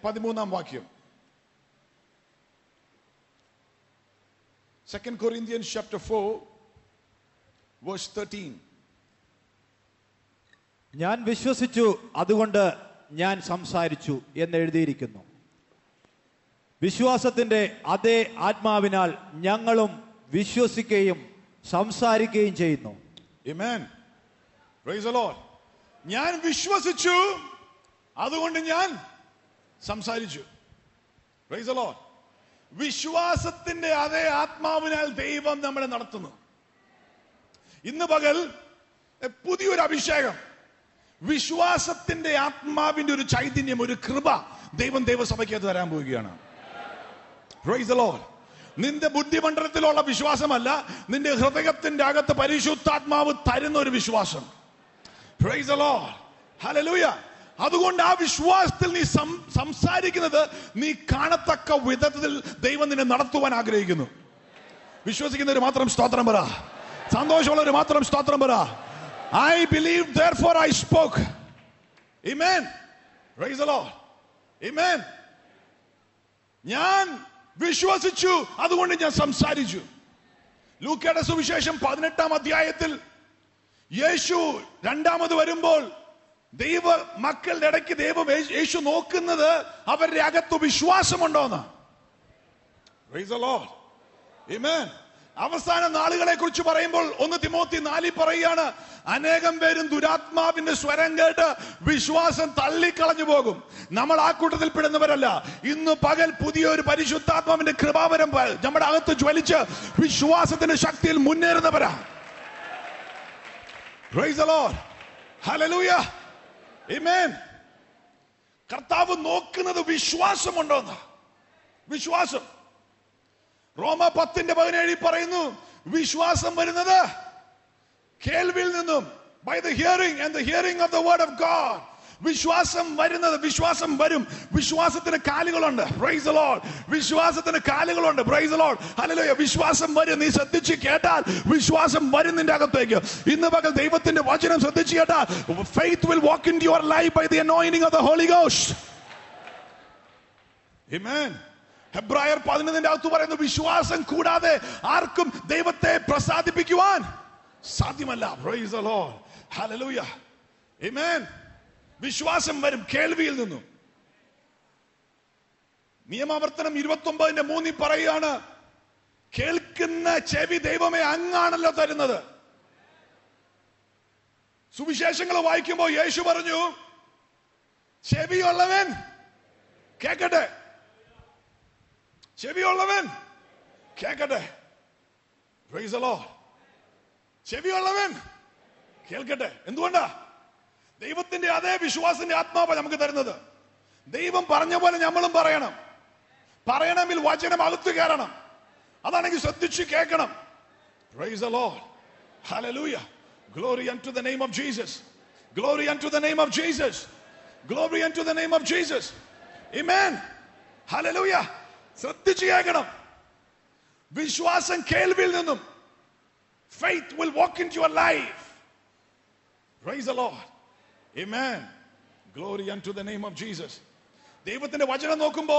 പതിമൂന്നാം വാക്യം second Corinthians chapter four verse thirteen ഞാൻ വിശ്വസിച്ചു അതുകൊണ്ട് ഞാൻ സംസാരിച്ചു എന്ന് എഴുതിയിരിക്കുന്നു വിശ്വാസത്തിന്റെ അതേ ആത്മാവിനാൽ ഞങ്ങളും വിശ്വസിക്കുകയും സംസാരിക്കുകയും ചെയ്യുന്നു Amen. Praise the Lord. ഞാൻ വിശ്വസിച്ചു അതുകൊണ്ട് ഞാൻ സംസാരിച്ചു Praise the Lord. വിശ്വാസത്തിന്റെ അതേ ആത്മാവിനാൽ ദൈവം നമ്മളെ നടത്തുന്നു ഇന്ന് പകൽ എ, പുതിയൊരു അഭിഷേകം വിശ്വാസത്തിന്റെ ആത്മാവിന്റെ ഒരു ചൈതന്യം ഒരു കൃപ ദൈവം ദൈവസഭയ്ക്കകത്ത് തരാൻ പോവുകയാണ് Praise the Lord. നിന്റെ ബുദ്ധിമണ്ഡലത്തിലുള്ള വിശ്വാസമല്ല നിന്റെ ഹൃദയത്തിന്റെ അകത്ത് പരിശുദ്ധാത്മാവ് തരുന്ന ഒരു വിശ്വാസം Praise the Lord. Hallelujah. അതുകൊണ്ട് ആ വിശ്വാസത്തിൽ നീ സം- സംസാരിക്കുന്നത് നീ കാണത്തക്ക വിധത്തിൽ ദൈവം നിന്നെ നടത്തുവാൻ ആഗ്രഹിക്കുന്നു വിശ്വസിക്കുന്നവർ മാത്രം സ്തോത്രം പറ സന്തോഷമുള്ളവർ മാത്രം സ്തോത്രം പറ I believe therefore I spoke Amen. Praise the Lord. Amen. ഞാൻ വിശ്വസിച്ചു അതുകൊണ്ട് ഞാൻ സംസാരിച്ചു ലൂക്കയുടെ സുവിശേഷം പതിനെട്ടാം അധ്യായത്തിൽ യേശു രണ്ടാമത് വരുമ്പോൾ ദൈവ മക്കളുടെ ഇടയ്ക്ക് ദൈവം യേശു- യേശു നോക്കുന്നത് അവരുടെ അകത്ത് വിശ്വാസമുണ്ടോന്ന് Praise the Lord. Amen. അവസാന നാളുകളെ കുറിച്ച് പറയുമ്പോൾ ഒന്ന് തിമോത്തി നാലി പറയുകയാണ് അനേകം പേരും ദുരാത്മാവിന്റെ സ്വരം കേട്ട് വിശ്വാസം തള്ളിക്കളഞ്ഞു പോകും നമ്മൾ ആ കൂട്ടത്തിൽ പെടുന്നവരല്ല ഇന്ന് പകൽ പുതിയൊരു പരിശുദ്ധാത്മാവിന്റെ കൃപാവരം പ- നമ്മുടെ അകത്ത് ജ്വലിച്ച് വിശ്വാസത്തിന്റെ ശക്തിയിൽ മുന്നേറുന്നവരാ Praise the Lord. Hallelujah. Amen. കർത്താവ് നോക്കുന്നത് വിശ്വാസമുണ്ടോന്ന് വിശ്വാസം റോമ പത്തിന്റെ പതിനേഴിൽ പറയുന്നു വിശ്വാസം വരുന്നത് കേൾവിയിൽ നിന്നും by the hearing and the hearing of the word of God വിശ്വാസം വരുന്നത് വിശ്വാസം വരും വിശ്വാസത്തിന് കാലുകളുണ്ട് പ്രൈസ് the Lord വിശ്വാസത്തിന് കാലുകളുണ്ട് പ്രൈസ് the Lord ഹല്ലേലൂയ വിശ്വാസം വരും നീ ശ്രദ്ധിച്ച് കേട്ടാൽ വിശ്വാസം വരും നിന്റെ അകത്തേക്ക് ഇന്ന് പകൽ ദൈവത്തിന്റെ വചനം ശ്രദ്ധിച്ച് കേട്ടാൽ faith will walk into your life by the anointing of the Holy Ghost Amen. ഹെബ്രായർ പതിനൊന്നിന്റെ അകത്ത് പറയുന്നു വിശ്വാസം കൂടാതെ ആർക്കും ദൈവത്തെ പ്രസാദിപ്പിക്കുവാൻ സാധ്യമല്ല Praise the Lord. Hallelujah. Amen. വിശ്വാസം വരും കേൾവിയിൽ നിന്നും നിയമാവർത്തനം ഇരുപത്തി ഒമ്പതിന്റെ മൂന്നിൽ പറയുകയാണ് കേൾക്കുന്ന ചെവി ദൈവമേ അങ്ങാണല്ലോ തരുന്നത് സുവിശേഷങ്ങൾ വായിക്കുമ്പോൾ യേശു പറഞ്ഞു ചെവിയുള്ളവൻ കേക്കട്ടെ ചെവിയുള്ളവൻ കേക്കട്ടെ Praise the Lord. ചെവിയുള്ളവൻ കേൾക്കട്ടെ എന്തുകൊണ്ടാ ദൈവത്തിന്റെ അതേ വിശ്വാസത്തിന്റെ ആത്മാവ് നമുക്ക് തരുന്നത് ദൈവം പറഞ്ഞ പോലെ നമ്മളും പറയണം പറയണമെങ്കിൽ വചനം അകത്ത് കയറണം അതാണെങ്കിൽ ശ്രദ്ധിച്ച് കേൾക്കണം Praise the Lord. Hallelujah. Glory unto the name of Jesus. Glory unto the name of Jesus. Glory unto the name of Jesus. Amen. Hallelujah. ശ്രദ്ധിച്ച് കേൾക്കണം വിശ്വാസം കേൾവിയിൽ നിന്നും faith will walk into your life. Praise the Lord. Amen. Glory unto the name of Jesus. ദൈവത്തിന്റെ വചനം നോക്കുമ്പോ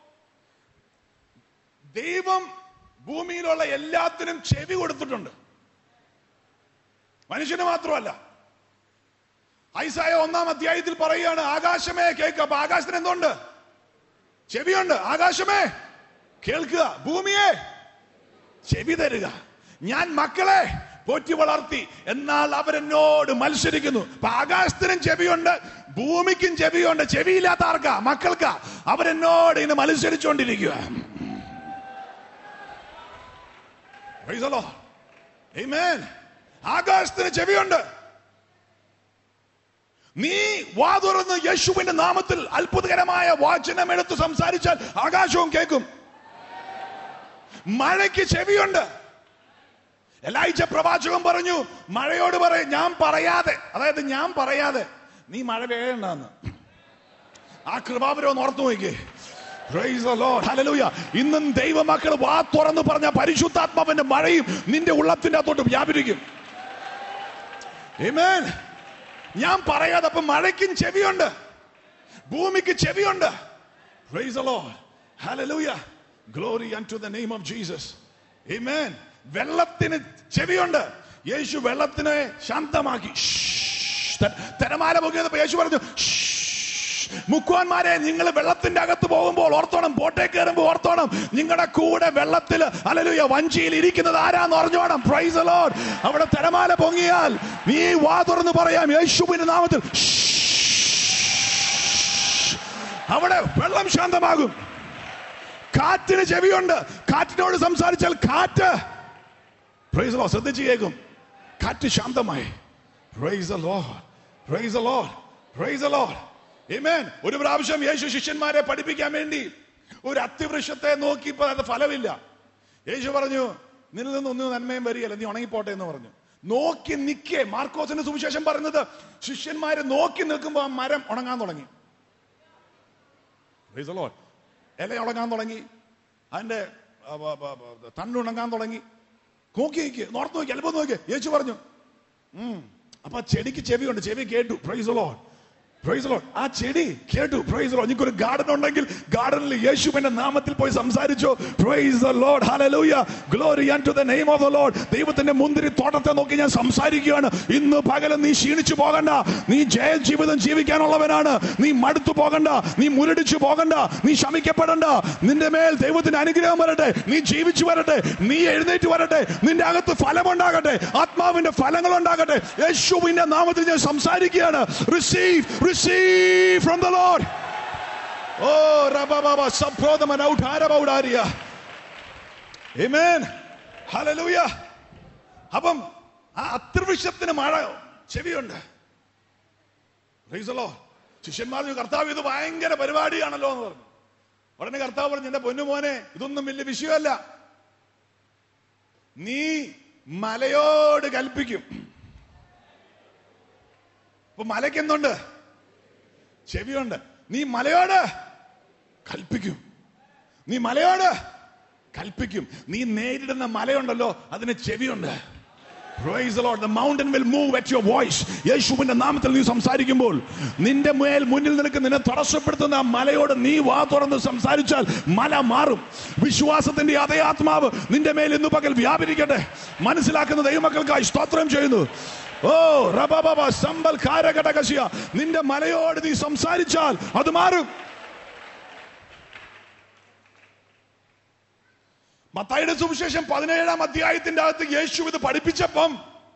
ദൈവം ഭൂമിയിലുള്ള എല്ലാത്തിനും ചെവി കൊടുത്തിട്ടുണ്ട് മനുഷ്യന് മാത്രമല്ല ഐസായ ഒന്നാം അധ്യായത്തിൽ പറയുകയാണ് ആകാശമേ കേൾക്കുക അപ്പൊ ആകാശത്തിന് എന്തുണ്ട് ചെവിയുണ്ട് ആകാശമേ കേൾക്കുക ഭൂമിയെ ചെവി തരിക ഞാൻ മക്കളെ പോറ്റി വളർത്തി എന്നാൽ അവരെന്നോട് മത്സരിക്കുന്നു അപ്പൊ ആകാശത്തിനും ചെവിയുണ്ട് ഭൂമിക്കും ചെവിയുണ്ട് ചെവിയില്ലാത്ത ആർക്കാ മക്കൾക്കാ അവരെന്നോട് ഇന്ന് മത്സരിച്ചുകൊണ്ടിരിക്കുക Praise the Lord. Amen. ആകാശത്തിന് ചെവിയുണ്ട് നീ വാ തുറന്ന് യേശുവിന്റെ നാമത്തിൽ അത്ഭുതകരമായ വാചനം എടുത്ത് സംസാരിച്ചാൽ ആകാശവും കേൾക്കും മഴയ്ക്ക് ചെവിയുണ്ട് എല്ലാഴ്ച പ്രവാചകൻ പറഞ്ഞു മഴയോട് പറയും ഞാൻ പറയാതെ അതായത് ഞാൻ പറയാതെ നീ മഴ വേണ്ടെന്ന് ആ കൃപാപരം ഒന്ന് ഓർത്തു നോക്കിയേ Praise the Lord. Hallelujah. ഇന്നും ദൈവമക്കൾ വാ തുറന്ന് പറഞ്ഞ പരിശുദ്ധാത്മാവിന്റെ മഴയും നിന്റെ ഉള്ളത്തിന്റെ അകത്തോട്ട് വ്യാപരിക്കും Amen. ഞാൻ പറയാതെ അപ്പൊ മഴയ്ക്കും ചെവിയുണ്ട് ഭൂമിക്ക് ചെവിയുണ്ട് Praise the Lord. Hallelujah. Glory unto the name of Jesus. Amen. വെള്ളത്തിന് ചെവിയുണ്ട് യേശു വെള്ളത്തിനെ ശാന്തമാക്കി ഷ്ഷ്. ത- തിരമാല പൊങ്ങിയപ്പോ യേശു പറഞ്ഞു ഷ്ഷ്. മുക്കുവാന്മാരെ നിങ്ങൾ വെള്ളത്തിന്റെ അകത്ത് പോകുമ്പോൾ ഓർത്തോണം ബോട്ടേ കയറുമ്പോൾ ഓർത്തോണം നിങ്ങളുടെ കൂടെ വെള്ളത്തിൽ അലലുയ വഞ്ചിയിൽ ഇരിക്കുന്നത് ആരാന്ന് അറിഞ്ഞോണം പ്രൈസ് ലോഡ് അവിടെ തിരമാല പൊങ്ങിയാൽ നീ വാ തുറന്ന് പറയാം യേശുവിന്റെ നാമത്തിൽ ഷ്ഷ്. അവിടെ വെള്ളം ശാന്തമാകും കാറ്റിന് ചെവിയുണ്ട് കാറ്റിനോട് സംസാരിച്ചാൽ കാറ്റ് പ്രൈസ് ലോ ശ്രദ്ധിച്ച് കേൾക്കും കാറ്റ് ശാന്തമായി praise Lord praise Lord praise Lord Amen. ഒരു പ്രാവശ്യം യേശു ശിഷ്യന്മാരെ പഠിപ്പിക്കാൻ വേണ്ടി ഒരു അത്തിവൃക്ഷത്തെ നോക്കിയപ്പോൾ അത് ഫലമില്ല യേശു പറഞ്ഞു നിന്നിൽ നിന്ന് ഒന്നും നന്മയും വരികയല്ല നീ ഉണങ്ങിപ്പോട്ടെ എന്ന് പറഞ്ഞു നോക്കി നിൽക്കേ മാർക്കോസിന്റെ സുവിശേഷം പറഞ്ഞത് ശിഷ്യന്മാരെ നോക്കി നിൽക്കുമ്പോൾ ആ മരം ഉണങ്ങാൻ തുടങ്ങി Praise the Lord. ഇല ഉണങ്ങാൻ തുടങ്ങി അതിന്റെ ആ, ബ, ബ, ബ, തണ്ട് ഉണങ്ങാൻ തുടങ്ങി നോക്കി നോക്കി നോർത്ത് നോക്കി അല്പം നോക്കി യേശു പറഞ്ഞു ഉം. അപ്പൊ ആ ചെടിക്ക് ചെവിയുണ്ട് ചെവി കേട്ടു പ്രൈസ് ലോഡ് പ്രൈസ് ലോഡ് ആ ചെടി കേട്ടു പ്രൈസ് ലോഡ് നിങ്ങൾക്ക് ഒരു ഗാർഡൻ ഉണ്ടെങ്കിൽ ഗാർഡനിൽ യേശുവിന്റെ നാമത്തിൽ പോയി സംസാരിച്ചോ പ്രൈസ് ദ ലോഡ് ഹല്ലേലൂയ glory to the name of the Lord ദൈവത്തിന്റെ മുന്തിരി തോട്ടത്തെ നോക്കി ഞാൻ സംസാരിക്കുകയാണ് ഇന്ന് പകലും നീ ക്ഷീണിച്ചു പോകണ്ട നീ ജയ ജീവിതം ജീവിക്കാനുള്ളവനാണ് നീ മടുത്തു പോകണ്ട നീ മുരടിച്ചു പോകണ്ട നീ ശമിക്കപ്പെടണ്ട നിന്റെ മേൽ ദൈവത്തിന്റെ അനുഗ്രഹം വരട്ടെ നീ ജീവിച്ചു വരട്ടെ നീ എഴുന്നേറ്റ് വരട്ടെ നിന്റെ അകത്ത് ഫലമുണ്ടാകട്ടെ ആത്മാവിന്റെ ഫലങ്ങൾ ഉണ്ടാകട്ടെ യേശുവിന്റെ നാമത്തിൽ ഞാൻ സംസാരിക്കുകയാണ് receive receive from the Lord ഓ റബബബ സബ്രോദമന ഔഠാരബൗഡാരിയ ആമേൻ ഹല്ലേലൂയ അപ്പം ആ അത്രവൃക്ഷത്തിന് മഴ ചെവിയുണ്ട് Praise the Lord. ശിഷ്യന്മാർ ചോദിച്ചു, കർത്താവ് ഇത് ഭയങ്കര പരിപാടിയാണല്ലോ എന്ന് പറഞ്ഞു ഉടനെ കർത്താവ് പറഞ്ഞു എന്റെ പൊന്നുമോനെ ഇതൊന്നും വലിയ വിഷയമല്ല നീ മലയോട് കൽപ്പിക്കും ഇപ്പൊ മലയ്ക്ക് എന്തുണ്ട് ചെവിയുണ്ട് നീ മലയോട് കൽപ്പിക്കും നീ മലയോട് കൽപ്പിക്കും നീ നേരിടുന്ന മലയുണ്ടല്ലോ അതിന് ചെവിയുണ്ട് Praise the Lord. The mountain will move at your voice. യേശുവിന്റെ നാമത്തിൽ നീ സംസാരിക്കുമ്പോൾ നിന്റെ മേൽ മുന്നിൽ നിനക്ക് നിന്നെ തടസ്സപ്പെടുത്തുന്ന ആ മലയോട് നീ വാ തുറന്ന് സംസാരിച്ചാൽ മല മാറും വിശ്വാസത്തിന്റെ അതേ ആത്മാവ് നിന്റെ മേൽ ഇന്ന് പകൽ വ്യാപരിക്കട്ടെ മനസ്സിലാക്കുന്ന ദൈവമക്കൾക്കായി സ്തോത്രം ചെയ്യുന്നു ഓ റബബബ സമ്പൽ കാരകടകശിയ നിന്റെ മലയോട് നീ സംസാരിച്ചാൽ അത് മാറും മത്തായിയുടെ സുവിശേഷം പതിനേഴാം അധ്യായത്തിന്റെ അകത്ത് യേശു ഇത് പഠിപ്പിച്ചപ്പം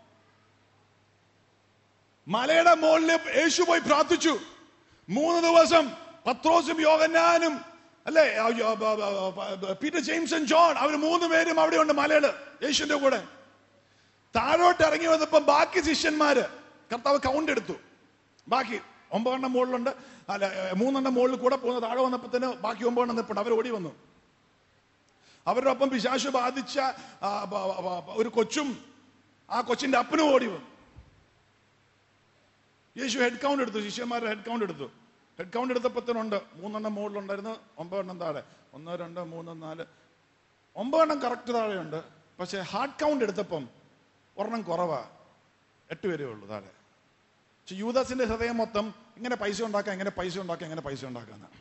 മലയുടെ മുകളിൽ യേശു പോയി പ്രാർത്ഥിച്ചു മൂന്ന് ദിവസം പത്രോസും യോഗന്നാനും അല്ലേ ആ, യോ, ബ, ബ, ബ, പീറ്റർ ജെയിംസ് ആൻഡ് ജോൺ അവർ മൂന്ന് പേരും അവിടെയുണ്ട് മലയില് യേശുവിന്റെ കൂടെ താഴോട്ട് ഇറങ്ങി വന്നപ്പം ബാക്കി ശിഷ്യന്മാര് കർത്താവ് കൗണ്ട് എടുത്തു ബാക്കി ഒമ്പതെണ്ണം മുകളിലുണ്ട് അല്ല മൂന്നെണ്ണം മുകളിൽ കൂടെ പോകുന്ന താഴെ വന്നപ്പത്തിന് ബാക്കി ഒമ്പതെണ്ണം നിൽപ്പുണ്ട് അവർ ഓടി വന്നു അവരുടെ ഒപ്പം പിശാശു ബാധിച്ച ആ, ബ- ബ- ബ- ഒരു കൊച്ചും ആ കൊച്ചിന്റെ അപ്പനും ഓടി വന്നു യേശു ഹെഡ് കൗണ്ട് എടുത്തു ശിഷ്യന്മാരുടെ ഹെഡ് കൗണ്ട് എടുത്തു ഹെഡ് കൗണ്ട് എടുത്തപ്പത്തിനുണ്ട് മൂന്നെണ്ണം മുകളിലുണ്ടായിരുന്നു ഒമ്പതെണ്ണം താഴെ ഒന്ന് രണ്ട് മൂന്ന് നാല് ഒമ്പതെണ്ണം കറക്റ്റ് താഴെയുണ്ട് പക്ഷെ ഹാർഡ് കൗണ്ട് എടുത്തപ്പം ഒരെണ്ണം കുറവാ എട്ട് പേരേ ഉള്ളൂ താഴെ പക്ഷെ യൂദാസിന്റെ ഹൃദയം മൊത്തം ഇങ്ങനെ പൈസ ഉണ്ടാക്കാം ഇങ്ങനെ പൈസ ഉണ്ടാക്കാം ഇങ്ങനെ പൈസ ഉണ്ടാക്കാന്ന്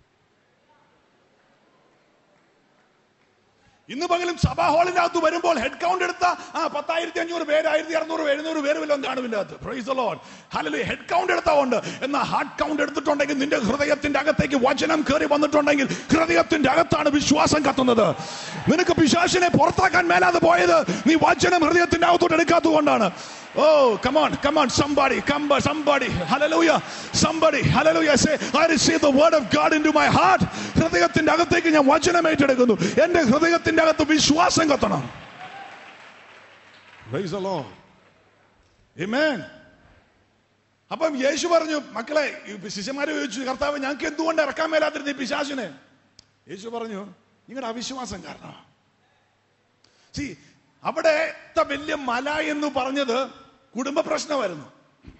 ഇന്ന് പകലും സഭാ ഹാളിനകത്ത് വരുമ്പോൾ ഹെഡ് കൗണ്ട് എടുത്ത ആ പത്തായിരത്തി അഞ്ഞൂറ് പേര് ആയിരത്തി അറുന്നൂറ് എഴുന്നൂറ് പേര് വല്ലതും കാണുമില്ല അത് praise Lord hello head count എടുത്താവുണ്ട് എന്നാൽ ഹാർഡ് കൗണ്ട് എടുത്തിട്ടുണ്ടെങ്കിൽ നിന്റെ ഹൃദയത്തിന്റെ അകത്തേക്ക് വചനം കയറി വന്നിട്ടുണ്ടെങ്കിൽ ഹൃദയത്തിന്റെ അകത്താണ് വിശ്വാസം കത്തുന്നത് നിനക്ക് പിശാശിനെ പുറത്താക്കാൻ മേലാതെ പോയത് നീ വചനം ഹൃദയത്തിന്റെ അകത്തോട്ട് എടുക്കാത്തത് കൊണ്ടാണ് ഓ കമോൺ കമോൺ സംബാഡി കമ്പ somebody hallelujah somebody hallelujah say I receive the word of God into my heart ഹൃദയത്തിന്റെ അകത്തേക്ക് ഞാൻ വചനം ഏറ്റെടുക്കുന്നു എന്റെ ഹൃദയത്തിന്റെ അകത്ത് വിശ്വാസം കത്തണം Praise the Lord. Amen. അപ്പം യേശു പറഞ്ഞു മക്കളെ ഈ ശിഷ്യന്മാരെ ചോദിച്ചു കർത്താവ് ഞങ്ങൾക്ക് എന്തുകൊണ്ട് ഇറക്കാൻ മേലാത്തിരുന്നു ഈ പിശാചിനെ യേശു പറഞ്ഞു നിങ്ങളുടെ അവിശ്വാസം കാരണം സി അവിടത്തെ വലിയ മല എന്ന് പറഞ്ഞത് കുടുംബ പ്രശ്നമായിരുന്നു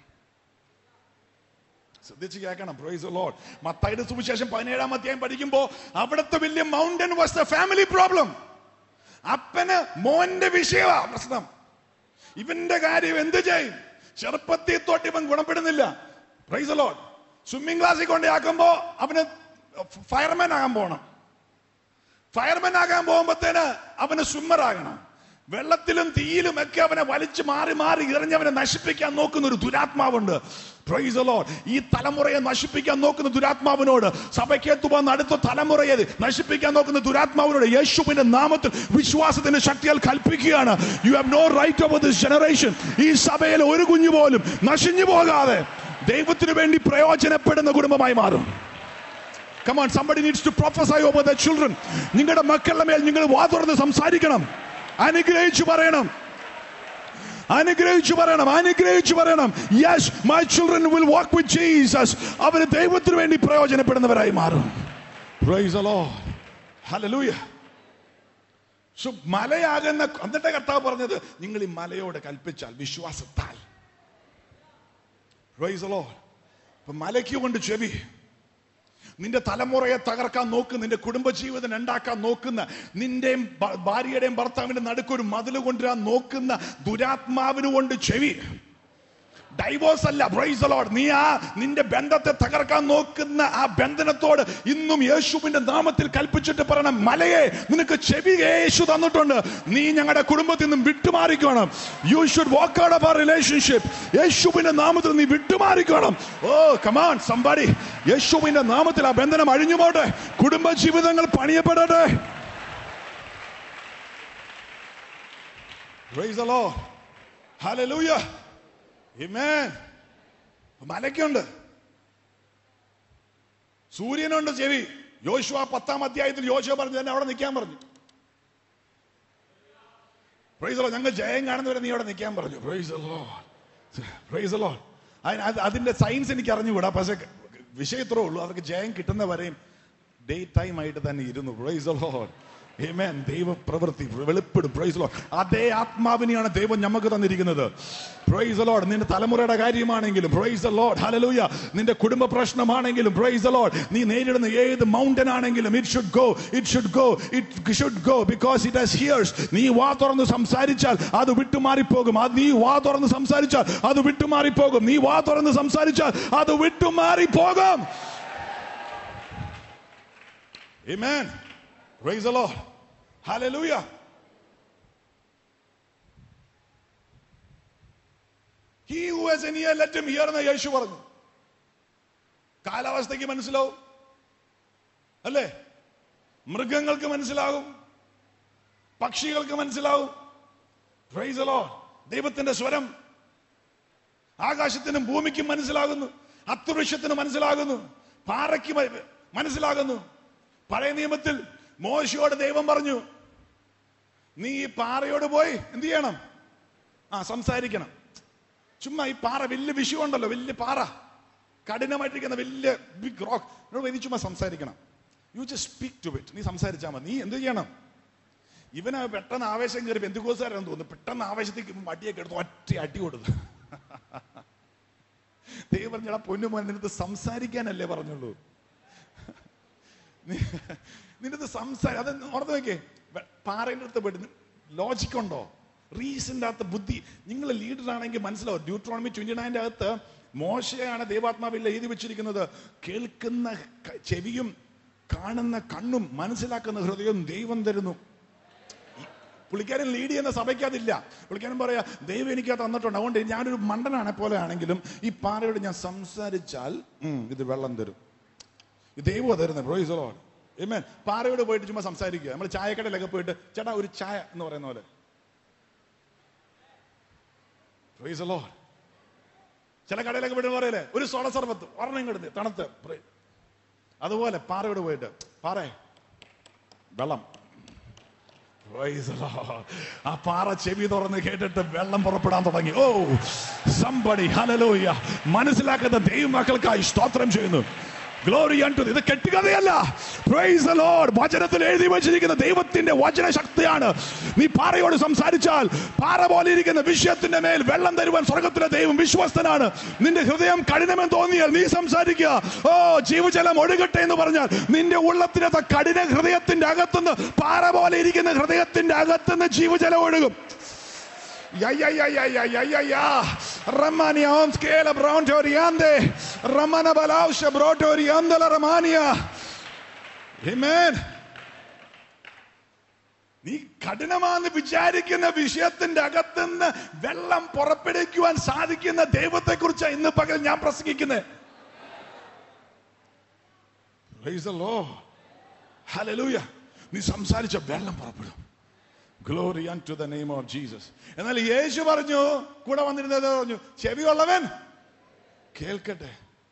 ശ്രദ്ധിച്ച് കേൾക്കണം പ്രൈസ് ലോഡ് മത്തായിയുടെ സുവിശേഷം പതിനേഴാം അധ്യായം പഠിക്കുമ്പോ അവിടുത്തെ വലിയ mountain was the family problem അപ്പന് മോന്റെ വിഷയമാ പ്രശ്നം ഇവന്റെ കാര്യം എന്ത് ചെയ്യും ചെറുപ്പത്തിൽ തൊട്ട് ഇവൻ ഗുണപ്പെടുന്നില്ല പ്രൈസ് ലോഡ് സ്വിമ്മിംഗ് ക്ലാസ്സിൽ കൊണ്ടാക്കുമ്പോ അവന് ഫയർമാൻ ആകാൻ പോകണം ഫയർമാൻ ആകാൻ പോകുമ്പോഴത്തേന് അവന് സ്വിമ്മർ ആകണം വെള്ളത്തിലും തീയിലും ഒക്കെ അവനെ വലിച്ചു മാറി മാറി എറിഞ്ഞവനെ നശിപ്പിക്കാൻ നോക്കുന്ന ഒരു ദുരാത്മാവുണ്ട് Praise the Lord. ഈ തലമുറയെ നശിപ്പിക്കാൻ നോക്കുന്ന ദുരാത്മാവിനോട് സഭയ്ക്കകത്ത് വന്ന അടുത്ത തലമുറയെ നശിപ്പിക്കാൻ നോക്കുന്ന ദുരാത്മാവിനോട് യേശുവിന്റെ നാമത്തിൽ വിശ്വാസത്തിന്റെ ശക്തിയാൽ കൽപ്പിക്കുകയാണ് you have no right over this generation ഈ സഭയിൽ ഒരു കുഞ്ഞു പോലും നശിഞ്ഞു പോകാതെ ദൈവത്തിന് വേണ്ടി പ്രയോജനപ്പെടുന്ന കുടുംബമായി മാറും Come on, somebody needs to prophesy over their children. നിങ്ങളുടെ മക്കളുടെ മേൽ നിങ്ങൾ വാ തുറന്ന് സംസാരിക്കണം അനുഗ്രഹിച്ചു പറയണം അനുഗ്രഹിച്ചു പറയണം അനുഗ്രഹിച്ചു പറയണം yes my children will walk with Jesus അവര് ദൈവത്തിന് വേണ്ടി പ്രയോജനപ്പെടുന്നവരായി മാറും Praise the Lord. Hallelujah. So, മലയാകുന്ന എന്നിട്ട് കർത്താവ് പറഞ്ഞത് നിങ്ങൾ ഈ മലയോട് കൽപ്പിച്ചാൽ വിശ്വാസത്താൽ Praise the Lord. അപ്പൊ മലയ്ക്ക് കൊണ്ട് ചെവി നിന്റെ തലമുറയെ തകർക്കാൻ നോക്കുന്ന നിന്റെ കുടുംബജീവിതം ഉണ്ടാക്കാൻ നോക്കുന്ന നിന്റെയും ഭ- ഭാര്യയുടെയും ഭർത്താവിന്റെ നടുക്കൊരു മതിൽ കൊണ്ടുവരാൻ നോക്കുന്ന ദുരാത്മാവിന് കൊണ്ട് ചെവി ഡൈവോഴ്സ് അല്ല പ്രൈസ് ലോഡ് നീ ആ നിന്റെ ബന്ധത്തെ തകർക്കാൻ നോക്കുന്ന ആ ബന്ധനത്തോട് ഇന്നും യേശുവിന്റെ നാമത്തിൽ കൽപ്പിച്ചിട്ട് പറയണം മലയെ നിനക്ക് ചെവി യേശു തന്നിട്ടുണ്ട് നീ ഞങ്ങളുടെ കുടുംബത്തിൽ നിന്നും വിട്ടുമാറിക്കണം you should walk out of ആ റിലേഷൻഷിപ്പ് യേശുവിന്റെ നാമത്തിൽ നീ വിട്ടുമാറിക്കണം ഓ കമാൻ സംബാടി യേശുവിന്റെ നാമത്തിൽ ആ ബന്ധനം അഴിഞ്ഞു പോട്ടെ കുടുംബ ജീവിതങ്ങൾ പണിയപ്പെടട്ടെ Praise the Lord. Hallelujah. Amen. മലയ്ക്കുണ്ട് സൂര്യനുണ്ട് ചെവി യോശുവ പത്താം അധ്യായത്തിൽ യോശുവ പറഞ്ഞു തന്നെ അവിടെ നിൽക്കാൻ പറഞ്ഞു പ്രൈസ് ലോ ഞങ്ങൾ ജയം കാണുന്നവരെ നീ അവിടെ നിൽക്കാൻ പറഞ്ഞു പ്രൈസ് ലോ പ്രൈസ് ലോ അതിന്റെ സയൻസ് എനിക്ക് അറിഞ്ഞുകൂടാ പക്ഷെ വിഷയത്രേ ഉള്ളൂ അവർക്ക് ജയം കിട്ടുന്നവരെയും ഡേ ടൈം ആയിട്ട് തന്നെ ഇരുന്നു പ്രൈസ് ലോ Amen. ദൈവ പ്രവൃത്തി വെളിപ്പെടും പ്രൈസ് ലോ അതേ ആത്മാവിനെയാണ് ദൈവം നമുക്ക് തന്നിരിക്കുന്നത് പ്രൈസ് ലോഡ് നിന്റെ തലമുറയുടെ കാര്യമാണെങ്കിലും പ്രൈസ് ലോഡ് ഹലലൂയ നിന്റെ കുടുംബ പ്രശ്നമാണെങ്കിലും പ്രൈസ് ലോഡ് നീ നേരിടുന്ന ഏത് മൗണ്ടൻ ആണെങ്കിലും it should go it should go it should go because it has ears നീ വാ തുറന്ന് സംസാരിച്ചാൽ അത് വിട്ടുമാറിപ്പോകും അത് നീ വാ തുറന്ന് സംസാരിച്ചാൽ അത് വിട്ടുമാറിപ്പോകും നീ വാ തുറന്ന് സംസാരിച്ചാൽ അത് വിട്ടുമാറിപ്പോകും Amen. Praise the Lord. Hallelujah. He who has an ear, let him hear എന്ന് യേശു പറഞ്ഞു കാലാവസ്ഥയ്ക്ക് മനസ്സിലാവും അല്ലേ മൃഗങ്ങൾക്ക് മനസ്സിലാകും പക്ഷികൾക്ക് മനസ്സിലാവും Praise the Lord. ദൈവത്തിന്റെ സ്വരം ആകാശത്തിനും ഭൂമിക്കും മനസ്സിലാകുന്നു അത്തുവൃക്ഷത്തിന് മനസ്സിലാകുന്നു പാറയ്ക്ക് മ- മനസ്സിലാകുന്നു പഴയ നിയമത്തിൽ മോശയോട് ദൈവം പറഞ്ഞു നീ ഈ പാറയോട് പോയി എന്ത് ചെയ്യണം ആ സംസാരിക്കണം ചുമ്മാ ഈ പാറ വലിയ വിഷയമുണ്ടല്ലോ വലിയ പാറ കഠിനമായിട്ടിരിക്കുന്ന വലിയ ബിഗ് റോക്ക് നീ ചുമ്മാ സംസാരിക്കണം you just speak to it നീ സംസാരിച്ചാൽ മതി നീ എന്ത് ചെയ്യണം ഇവന് പെട്ടെന്ന് ആവേശം കയറി ബന്ധുക്കോസാരെന്ന് തോന്നുന്നു പെട്ടെന്ന് ആവേശത്തേക്ക് വടിയൊക്കെ എടുത്ത് ഒറ്റ അടി കൊടുത്തു ദൈവം പറഞ്ഞാ പൊന്നു മോനെ നിനക്ക് സംസാരിക്കാനല്ലേ പറഞ്ഞുള്ളൂ നി- നിനക്ക് സംസാരം അത് ഓർത്ത് നോക്കേ പാറയുടെ അടുത്ത് പോയിട്ട് ലോജിക് ഉണ്ടോ റീസന്റെ അകത്ത് ബുദ്ധി നിങ്ങൾ ലീഡർ ആണെങ്കിൽ മനസ്സിലാവും ഡ്യൂട്രോണമി ട്വന്റി നയൻ്റെ അകത്ത് മോശയാണ് ദൈവാത്മാവിൽ എഴുതി വെച്ചിരിക്കുന്നത് കേൾക്കുന്ന ക- ചെവിയും കാണുന്ന കണ്ണും മനസ്സിലാക്കുന്ന ഹൃദയവും ദൈവം തരുന്നു പുള്ളിക്കാരൻ ലീഡ് ചെയ്യുന്ന സഭയ്ക്ക് അതില്ല പുള്ളിക്കാരൻ പറയാ ദൈവം എനിക്ക് അത് തന്നിട്ടുണ്ട് അതുകൊണ്ട് ഞാനൊരു മണ്ടനാണെ പോലെ ആണെങ്കിലും ഈ പാറയോട് ഞാൻ സംസാരിച്ചാൽ ഉം, ഇത് വെള്ളം തരും ഈ ദൈവം തരുന്നത് പ്രൊയ്സ് ലോഡ് ഏമേൻ പാറയോട് പോയിട്ട് ചുമ്മാ സംസാരിക്കുക നമ്മൾ ചായക്കടയിലൊക്കെ പോയിട്ട് ചേട്ടാ ഒരു ചായ എന്ന് പറയുന്ന പോലെ പ്രൊയ്സ് ലോഡ് ചില കടയിലൊക്കെ പോയിട്ട് പറയല്ലേ ഒരു സോഡ സർബത്ത് ഒരെണ്ണം ഇങ്ങോട്ട് തണുത്ത് Praise. അതുപോലെ പാറയോട് പോയിട്ട് പാറേ വെള്ളം Praise the Lord. ആ പാറ ചെവി തുറന്ന് കേട്ടിട്ട് വെള്ളം പുറപ്പെടാൻ തുടങ്ങി ഓ സംബടി ഹലലോയ മനസ്സിലാക്കുന്ന ദൈവമക്കൾക്കായി സ്തോത്രം ചെയ്യുന്നു ഗ്ലോറി അണ്ടു ഇത് കെട്ടുകഥയല്ല പ്രൈസ് the Lord. വചനത്തിൽ എഴുതി വെച്ചിരിക്കുന്ന ദൈവത്തിന്റെ വചന ശക്തിയാണ് നീ പാറയോട് സംസാരിച്ചാൽ പാറ പോലെ ഇരിക്കുന്ന വിഷയത്തിന്റെ മേൽ വെള്ളം തരുവാൻ സ്വർഗത്തിലെ ദൈവം വിശ്വസ്തനാണ് നിന്റെ ഹൃദയം കഠിനമെന്ന് തോന്നിയാൽ നീ സംസാരിക്കുക ഓ ജീവജലം ഒഴുകട്ടെ എന്ന് പറഞ്ഞാൽ നിന്റെ ഉള്ളത്തിനകത്ത് കഠിന ഹൃദയത്തിന്റെ അകത്തുനിന്ന് പാറ പോലെ ഇരിക്കുന്ന ഹൃദയത്തിന്റെ അകത്തുനിന്ന് ജീവജലം ഒഴുകും Ya, ya, ya, ya, ya, ya, ya, ya. Ramania omskela brontoriande. Ramana balausha brotoriande la Ramania. Amen. നീ കഠിനമാണെന്ന് വിചാരിക്കുന്ന വിഷയത്തിന്റെ അകത്തുനിന്ന് വെള്ളം പുറപ്പെടുവിക്കുവാൻ സാധിക്കുന്ന ദൈവത്തെ കുറിച്ച് ഇന്ന് പകൽ ഞാൻ പ്രസംഗിക്കുന്നത് Praise the Lord. Hallelujah. നീ സംസാരിച്ച വെള്ളം പുറപ്പെടും glory to the name of Jesus എന്നാൽ യേശു പറഞ്ഞു കൂടെ വന്നിരുന്നത് പറഞ്ഞു ചെവിയുള്ളവൻ കേൾക്കട്ടെ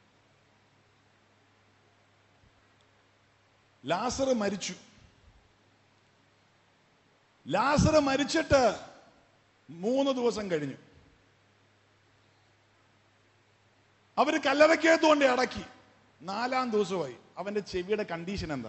ലാസർ മരിച്ചു ലാസർ മരിച്ചിട്ട് മൂന്ന് ദിവസം കഴിഞ്ഞു അവര് കല്ലറയ്ക്കകത്തുകൊണ്ട് അടക്കി നാലാം ദിവസമായി അവന്റെ ചെവിയുടെ കണ്ടീഷൻ എന്താ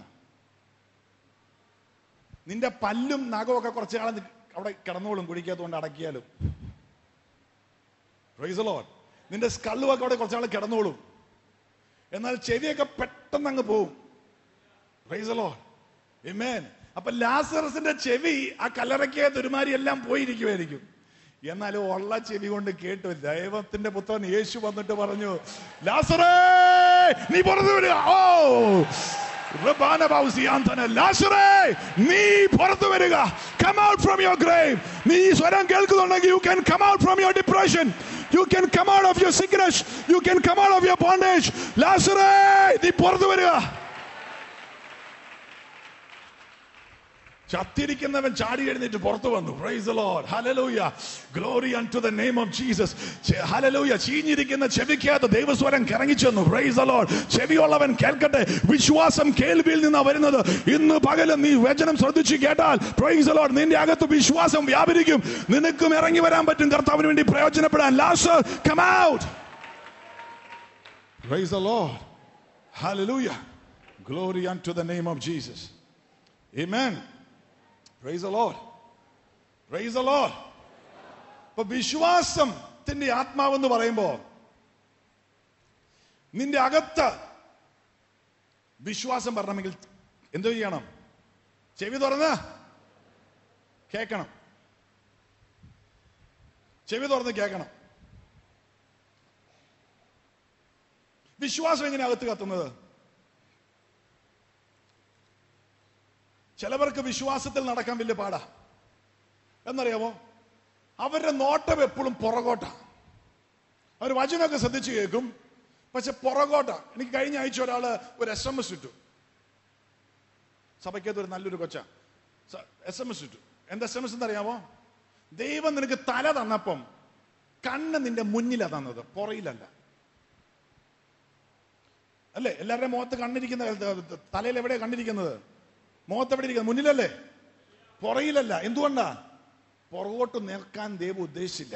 നിന്റെ പല്ലും നഖമൊക്കെ കുറച്ച് കാലം നി- അവിടെ കിടന്നോളും കുടിക്കാത്തതുകൊണ്ട് അടക്കിയാലും Praise the Lord. നിന്റെ സ്കള്ളും ഒക്കെ അവിടെ കുറച്ച് നാൾ കിടന്നോളും എന്നാൽ ചെവിയൊക്കെ പെട്ടെന്ന് അങ്ങ് പോവും Praise the Lord. Amen. അപ്പൊ ലാസറസിന്റെ ചെവി ആ കല്ലറയ്ക്കകത്ത് ഒരുമാതിരി എല്ലാം പോയിരിക്കുമായിരിക്കും എന്നാലും ഉള്ള ചെവി കൊണ്ട് കേട്ടു ദൈവത്തിന്റെ പുത്രൻ യേശു വന്നിട്ട് പറഞ്ഞു ലാസറേ നീ പുറത്തു വരിക ഓ റബ്ബാന ബൗസിയാന്തന, ലാസറേ നീ പുറത്തു വരിക come out from your grave നീ ഈ സ്വരം കേൾക്കുന്നുണ്ടെങ്കിൽ you can come out from your depression you can come out of your sickness you can come out of your bondage ലാസറേ നീ പുറത്തു വരിക ചത്തിരിക്കുന്നവൻ ചാടി എഴുന്നേറ്റ് പുറത്തു വന്നു praise the Lord hallelujah glory unto the name of Jesus ചെ- hallelujah ചീഞ്ഞിരിക്കുന്ന ചെവിക്കകത്ത് ദൈവസ്വരം കറങ്ങിച്ചു വന്നു പ്രൈസ് the Lord ചെവിയുള്ളവൻ കേൾക്കട്ടെ വിശ്വാസം കേൾവിയിൽ നിന്നാ വരുന്നത് ഇന്ന് പകലും നീ വചനം ശ്രദ്ധിച്ച് കേട്ടാൽ പ്രൈസ് the Lord നിന്റെ അകത്ത് വിശ്വാസം വ്യാപരിക്കും നിനക്കും ഇറങ്ങി വരാൻ പറ്റും കർത്താവിന് വേണ്ടി പ്രയോജനപ്പെടാൻ last come out praise the Lord hallelujah glory unto the name of Jesus amen Praise the Lord. Praise the Lord. അപ്പൊ വിശ്വാസത്തിന്റെ ആത്മാവെന്ന് പറയുമ്പോ നിന്റെ അകത്ത് വിശ്വാസം വരണമെങ്കിൽ എന്തോ ചെയ്യണം ചെവി തുറന്ന് കേൾക്കണം ചെവി തുറന്ന് കേൾക്കണം വിശ്വാസം എങ്ങനെ അകത്ത് കത്തുന്നത് ചിലവർക്ക് വിശ്വാസത്തിൽ നടക്കാൻ വലിയ പാടാ എന്നറിയാമോ അവരുടെ നോട്ടം എപ്പോഴും പുറകോട്ടാ അവർ വചനമൊക്കെ ശ്രദ്ധിച്ചു കേൾക്കും പക്ഷെ പുറകോട്ടാ എനിക്ക് കഴിഞ്ഞ ആഴ്ച ഒരാള് ഒരു എസ് എം എസ് ഇട്ടു സഭയ്ക്കകത്ത് ഒരു നല്ലൊരു കൊച്ച എസ് എം എസ് ഇട്ടു എന്താ എസ് എം എസ് എന്നറിയാമോ ദൈവം നിനക്ക് തല തന്നപ്പം കണ്ണ് നിന്റെ മുന്നിലാ തന്നത് പുറയിലല്ല അല്ലേ എല്ലാവരുടെയും മുഖത്ത് കണ്ണിരിക്കുന്ന തലയിൽ എവിടെയാ കണ്ടിരിക്കുന്നത് മുഖത്ത് എവിടെ ഇരിക്കുന്നത് മുന്നിലല്ലേ പുറയിലല്ല എന്തുകൊണ്ടാ പുറകോട്ട് നിൽക്കാൻ ദൈവം ഉദ്ദേശിച്ചില്ല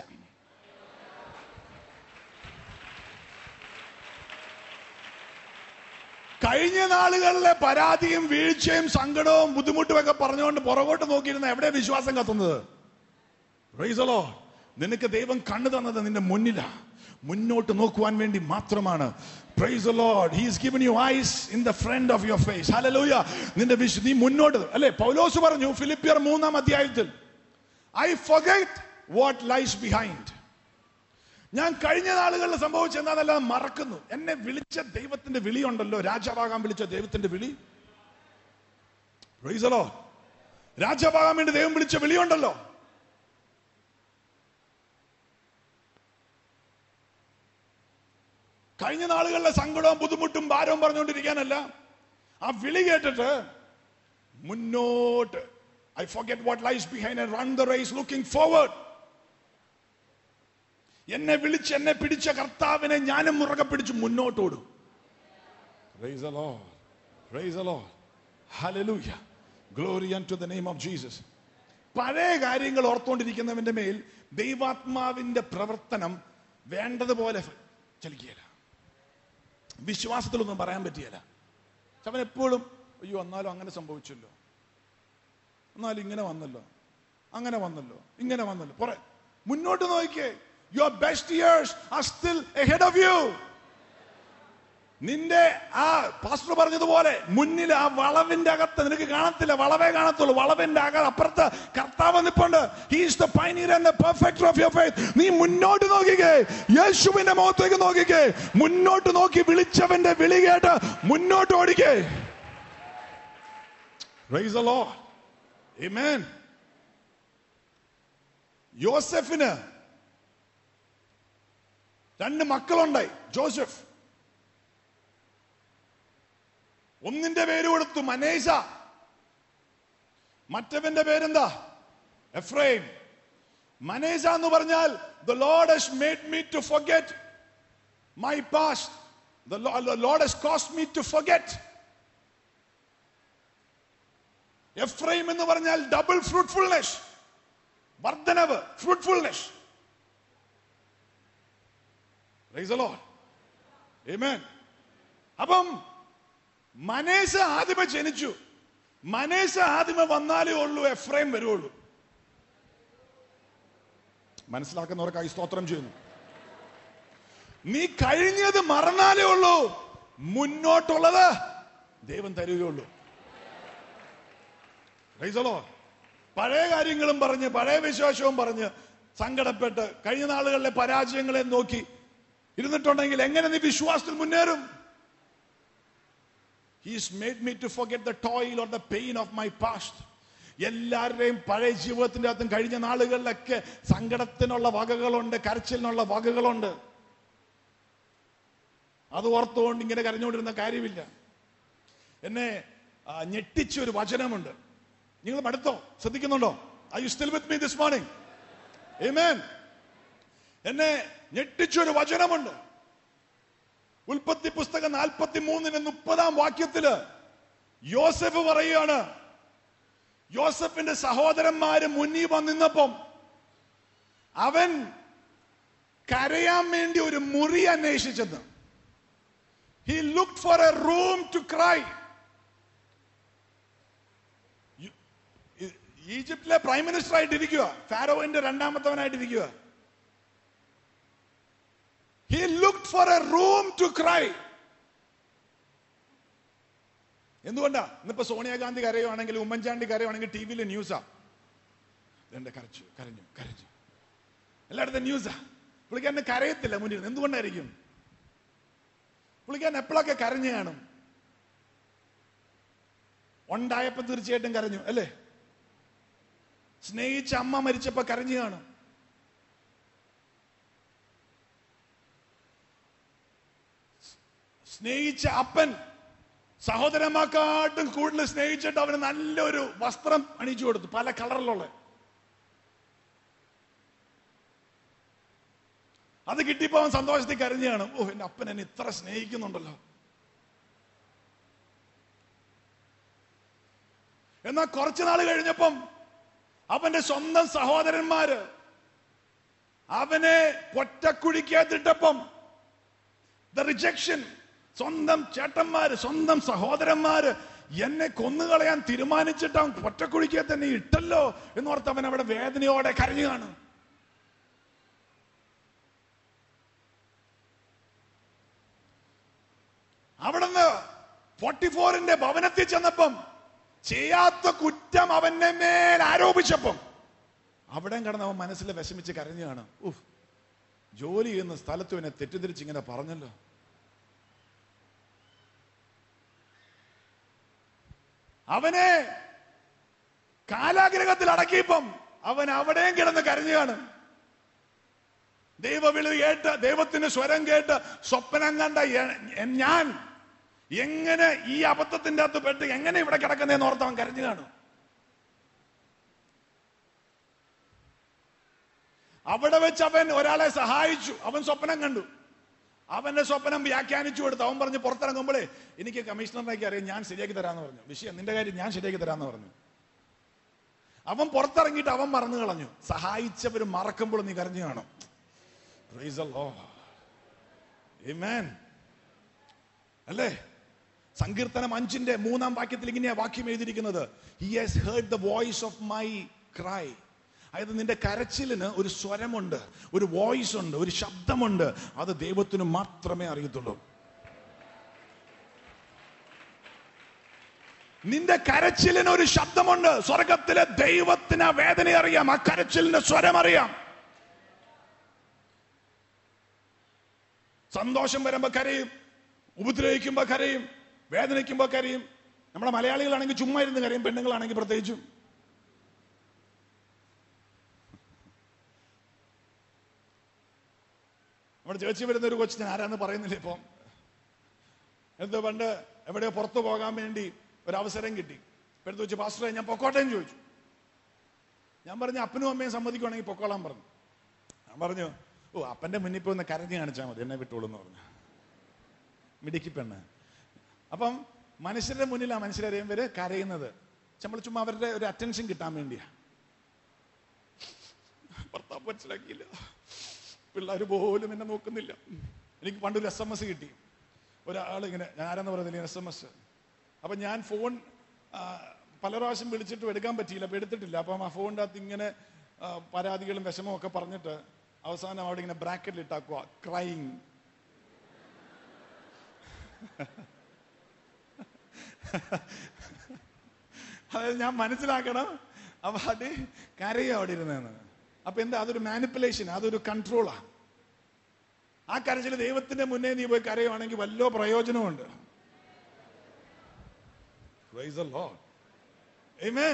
കഴിഞ്ഞ നാളുകളിലെ പരാതിയും വീഴ്ചയും സങ്കടവും ബുദ്ധിമുട്ടും ഒക്കെ പറഞ്ഞുകൊണ്ട് പുറകോട്ട് നോക്കിയിരുന്ന എവിടെ വിശ്വാസം കത്തുന്നത് Praise the Lord. നിനക്ക് ദൈവം കണ്ണു തന്നത് നിന്റെ മുന്നിലാ മുന്നോട്ട് നോക്കുവാൻ വേണ്ടി മാത്രമാണ് praise the Lord. He has given you eyes in the front of your face. Hallelujah. നിന്റെ വിശ് നീ മുന്നോട്ട് അല്ലെ പൗലോസ് പറഞ്ഞു ഫിലിപ്പിയർ മൂന്നാം അധ്യായത്തിൽ I forget what lies behind. ഞാൻ കഴിഞ്ഞ നാളുകളിൽ സംഭവിച്ച എന്താണെന്നല്ലാതെ മറക്കുന്നു എന്നെ വിളിച്ച ദൈവത്തിന്റെ വിളിയുണ്ടല്ലോ രാജാവാകാൻ വിളിച്ച ദൈവത്തിന്റെ വിളി Praise the Lord. രാജാവാകാൻ വേണ്ടി ദൈവം വിളിച്ച വിളിയുണ്ടല്ലോ കഴിഞ്ഞ നാളുകളിലെ സങ്കടവും ബുദ്ധിമുട്ടും ഭാരവും പറഞ്ഞുകൊണ്ടിരിക്കാനല്ല ആ വിളി കേട്ടിട്ട് മുന്നോട്ട് I forget what lies behind run the race looking forward എന്നെ വിളിച്ച് എന്നെ പിടിച്ച കർത്താവിനെ ഞാനും മുറുകെ പിടിച്ച് മുന്നോട്ടോടും Praise the Lord. Praise the Lord. Hallelujah. Glory unto the name of Jesus. പഴയ കാര്യങ്ങൾ ഓർത്തുകൊണ്ടിരിക്കുന്നവന്റെ മേൽ ദൈവാത്മാവിന്റെ പ്രവർത്തനം വേണ്ടതുപോലെ ചലിക്കുകയില്ല വിശ്വാസത്തിലൊന്നും പറയാൻ പറ്റിയല്ല അവൻ എപ്പോഴും അയ്യോ എന്നാലും അങ്ങനെ സംഭവിച്ചല്ലോ എന്നാലും ഇങ്ങനെ വന്നല്ലോ അങ്ങനെ വന്നല്ലോ ഇങ്ങനെ വന്നല്ലോ പുറ മുന്നോട്ട് നോക്കിയേ your best years are still ahead of you നിന്റെ ആ പാസ്റ്റർ പറഞ്ഞതുപോലെ മുന്നിൽ ആ വളവിന്റെ അകത്ത് നിനക്ക് കാണത്തില്ല വളവേ കാണത്തുള്ളൂ വളവിന്റെ അക അപ്പുറത്ത് കർത്താവ് നിപ്പുണ്ട് he's the pioneer and the perfecter of your faith നീ മുന്നോട്ട് നോക്കിക്കേ യേശുവിന്റെ മുഖത്തേക്ക് നോക്കിക്കേ മുന്നോട്ട് നോക്കി വിളിച്ചവന്റെ വിളി കേട്ട് മുന്നോട്ട് ഓടിക്കേ Praise the Lord. Amen. യോസെഫിന് രണ്ട് മക്കളുണ്ടായി ജോസഫ് ഒന്നിന്റെ പേര് കൊടുത്തു മനേശ മറ്റവന്റെ പേരെന്താ എഫ്രൈം മനേശ എന്ന് പറഞ്ഞാൽ the Lord has made me to forget my past the Lord has caused me to forget Ephraim എന്ന് പറഞ്ഞാൽ ഡബിൾ ഫ്രൂട്ട്ഫുൾനെസ് വർദ്ധനവ് ഫ്രൂട്ട്ഫുൾനെസ് അപ്പം മനേശ ആദ്യമേ ജനിച്ചു മനേശ ആദ്യമേ വന്നാലേ ഉള്ളൂ എഫ്രൈം വരുള്ളൂ മനസ്സിലാക്കുന്നവർക്കായി സ്തോത്രം ചെയ്യുന്നു നീ കഴിഞ്ഞത് മറന്നാലേ ഉള്ളൂ മുന്നോട്ടുള്ളത് ദൈവം തരികയുള്ളൂ Praise the Lord. പഴയ കാര്യങ്ങളും പറഞ്ഞ് പഴയ വിശ്വാസവും പറഞ്ഞ് സങ്കടപ്പെട്ട് കഴിഞ്ഞ നാളുകളിലെ പരാജയങ്ങളെ നോക്കി ഇരുന്നിട്ടുണ്ടെങ്കിൽ എങ്ങനെ നീ വിശ്വാസത്തിൽ മുന്നേറും he's made me to forget the toil or the pain of my past എല്ലാവരുടെയും പഴയ ജീവിതത്തിന്റെ അകത്തും കഴിഞ്ഞ നാളുകളിലൊക്കെ സങ്കടത്തിനുള്ള വകകളുണ്ട് കരച്ചിലിനുള്ള വകകളുണ്ട് അത് ഓർത്തുകൊണ്ട് ഇങ്ങനെ കരഞ്ഞുകൊണ്ടിരുന്ന കാര്യമില്ല എന്നെ ആ, ഞെട്ടിച്ച ഒരു വചനമുണ്ട് നിങ്ങൾ മടുത്തോ ശ്രദ്ധിക്കുന്നുണ്ടോ I you still with me this morning Amen. എന്നെ ഞെട്ടിച്ച ഒരു വചനമുണ്ട് ഉൽപ്പത്തി പുസ്തകം നാൽപ്പത്തി മൂന്നിന് മുപ്പതാം വാക്യത്തില് യോസഫ് പറയുകയാണ് യോസഫിന്റെ സഹോദരന്മാര് മുന്നിൽ വന്നിന്നപ്പം അവൻ കരയാൻ വേണ്ടി ഒരു മുറി അന്വേഷിച്ചെന്ന് he look for a room to cry ഈജിപ്തിലെ പ്രൈം മിനിസ്റ്റർ ആയിട്ട് ഇരിക്കുക ഫാരോവിന്റെ രണ്ടാമത്തവനായിട്ട് ഇരിക്കുക he look for a room to cry എന്തുകൊണ്ടാ ഇന്നിപ്പോ സോണിയാഗാന്ധി കരയുവാണെങ്കിൽ ഉമ്മൻചാണ്ടി കരയുവാണെങ്കിൽ ടി വിയിൽ ന്യൂസാ എന്റെ കരച്ചു കരഞ്ഞു കരഞ്ഞു എല്ലായിടത്തും ന്യൂസാ പുള്ളിക്കാരന് കരയത്തില്ല മുന്നിൽ നിന്ന്. എന്തുകൊണ്ടായിരിക്കും പുള്ളിക്കാരൻ എപ്പോഴൊക്കെ കരഞ്ഞു കാണും ഉണ്ടായപ്പോ തീർച്ചയായിട്ടും കരഞ്ഞു അല്ലേ സ്നേഹിച്ച അമ്മ മരിച്ചപ്പോ കരഞ്ഞു കാണും സ്നേഹിച്ച അപ്പൻ സഹോദരന്മാക്കാട്ടും കൂടുതൽ സ്നേഹിച്ചിട്ട് അവന് നല്ലൊരു വസ്ത്രം അണിച്ചു കൊടുത്തു പല കളറിലുള്ള അത് കിട്ടിയപ്പോ അവൻ സന്തോഷത്തിൽ കരഞ്ഞു കാണും ഓ എന്റെ അപ്പൻ എന്നെ ഇത്ര സ്നേഹിക്കുന്നുണ്ടല്ലോ എന്നാൽ കുറച്ചു നാൾ കഴിഞ്ഞപ്പം അവന്റെ സ്വന്തം സഹോദരന്മാര് അവനെ പൊറ്റക്കുഴിക്കകത്തിട്ടപ്പം ദ റിജക്ഷൻ സ്വന്തം ചേട്ടന്മാര് സ്വന്തം സഹോദരന്മാര് എന്നെ കൊന്നുകളയാൻ തീരുമാനിച്ചിട്ട് അവൻ പൊറ്റക്കുഴിക്കുക തന്നെ ഇട്ടല്ലോ എന്നോർത്ത് അവൻ അവിടെ വേദനയോടെ കരഞ്ഞു കാണും അവിടുന്ന് ഫോർട്ടി ഫോറിന്റെ ഭവനത്തിൽ ചെന്നപ്പം ചെയ്യാത്ത കുറ്റം അവന്റെ മേൽ ആരോപിച്ചപ്പം അവിടെ കിടന്ന് അവൻ മനസ്സിൽ വിഷമിച്ച് കരഞ്ഞു കാണും ഉഫ് ജോലി ചെയ്യുന്ന സ്ഥലത്തും എന്നെ തെറ്റിദ്ധരിച്ച് ഇങ്ങനെ പറഞ്ഞല്ലോ അവനെ കാലാഗ്രഹത്തിൽ അടക്കിയപ്പം അവൻ അവിടെയും കിടന്ന് കരഞ്ഞു കാണും ദൈവവിളി കേട്ട് ദൈവത്തിന്റെ സ്വരം കേട്ട് സ്വപ്നം കണ്ട എ- ഞാൻ എങ്ങനെ ഈ അബദ്ധത്തിന്റെ അകത്ത് പെട്ട് എങ്ങനെ ഇവിടെ കിടക്കുന്നതെന്ന് ഓർത്ത് അവൻ കരഞ്ഞു കാണും അവിടെ വെച്ച് അവൻ ഒരാളെ സഹായിച്ചു അവൻ സ്വപ്നം കണ്ടു അവന്റെ സ്വപ്നം വ്യാഖ്യാനിച്ചു കൊടുത്തു അവൻ പറഞ്ഞു പുറത്തിറങ്ങുമ്പോഴേ എനിക്ക് കമ്മീഷണറിനേക്ക് അറിയാം ഞാൻ ശരിയാക്കി തരാന്ന് പറഞ്ഞു വിഷയം നിന്റെ കാര്യം ഞാൻ ശരിയാക്കി തരാന്ന് പറഞ്ഞു അവൻ പുറത്തിറങ്ങിയിട്ട് അവൻ മറന്നു കളഞ്ഞു സഹായിച്ചവർ മറക്കുമ്പോൾ നീ കരഞ്ഞു കാണും Praise the Lord. Amen. അല്ലേ സങ്കീർത്തനം അഞ്ചിന്റെ മൂന്നാം വാക്യത്തിൽ ഇങ്ങനെയാ വാക്യം എഴുതിയിരിക്കുന്നത് he has heard the voice of my cry അതായത് നിന്റെ കരച്ചിലിന് ഒരു സ്വരമുണ്ട് ഒരു വോയിസ് ഉണ്ട് ഒരു ശബ്ദമുണ്ട് അത് ദൈവത്തിന് മാത്രമേ അറിയത്തുള്ളൂ നിന്റെ കരച്ചിലിന് ഒരു ശബ്ദമുണ്ട് സ്വർഗത്തിലെ ദൈവത്തിന് ആ വേദന അറിയാം ആ കരച്ചിലിന്റെ സ്വരം അറിയാം സന്തോഷം വരുമ്പോ കരയും ഉപദ്രവിക്കുമ്പോ കരയും വേദനിക്കുമ്പോ കരയും നമ്മുടെ മലയാളികളാണെങ്കിൽ ചുമ്മാ ഇരുന്ന് കരയും പെണ്ണുങ്ങളാണെങ്കിൽ പ്രത്യേകിച്ചും നമ്മുടെ ചേച്ചി വരുന്ന ഒരു കൊച്ചു ഞാൻ ആരാന്ന് പറയുന്നില്ല ഇപ്പം എന്തോ പണ്ട് എവിടെയോ പുറത്തു പോകാൻ വേണ്ടി ഒരു അവസരം കിട്ടി ഇപ്പൊ എടുത്ത് വെച്ച് പാസ്റ്ററെ ഞാൻ പൊക്കോട്ടെ എന്ന് ചോദിച്ചു ഞാൻ പറഞ്ഞു അപ്പനും അമ്മയും സമ്മതിക്കുവാണെങ്കിൽ പൊക്കോളാൻ പറഞ്ഞു ഞാൻ പറഞ്ഞു ഓ അപ്പന്റെ മുന്നിൽ പോയി ഒന്ന് കരഞ്ഞ് കാണിച്ചാൽ മതി എന്നെ വിട്ടോളൂ എന്ന് പറഞ്ഞു മിടുക്കി പെണ്ണ് അപ്പം മനുഷ്യരുടെ മുന്നിലാണ് മനുഷ്യരറിയാൻ വരെ കരയുന്നത് നമ്മൾ ചുമ്മാ അവരുടെ ഒരു അറ്റൻഷൻ കിട്ടാൻ വേണ്ടിയാ ഭർത്താവ് മനസ്സിലാക്കിയില്ല പിള്ളേർ പോലും എന്നെ നോക്കുന്നില്ല എനിക്ക് പണ്ടൊരു എസ് എം എസ് കിട്ടി ഒരാൾ ഇങ്ങനെ ഞാൻ ആരാന്ന് പറയുന്നില്ല എസ് എം എസ് അപ്പം ഞാൻ ഫോൺ ആ, പല പ്രാവശ്യം വിളിച്ചിട്ടും എടുക്കാൻ പറ്റിയില്ല അപ്പം എടുത്തിട്ടില്ല അപ്പം ആ ഫോണിൻ്റെ അകത്ത് ഇങ്ങനെ ആ, പരാതികളും വിഷമവും ഒക്കെ പറഞ്ഞിട്ട് അവസാനം അവിടെ ഇങ്ങനെ ബ്രാക്കറ്റിൽ ഇട്ടാക്കുക ക്രൈങ് അതായത് ഞാൻ മനസ്സിലാക്കണം അപ്പൊ അത് കരയോ അവിടെ ഇരുന്നെന്ന് അപ്പൊ എന്താ അതൊരു മാനിപ്പുലേഷൻ അതൊരു കൺട്രോളാ ആ കരച്ചിൽ ദൈവത്തിന്റെ മുന്നേ നീ പോയി കരയുവാണെങ്കിൽ വല്ലോ പ്രയോജനമുണ്ട് Praise the Lord. Amen.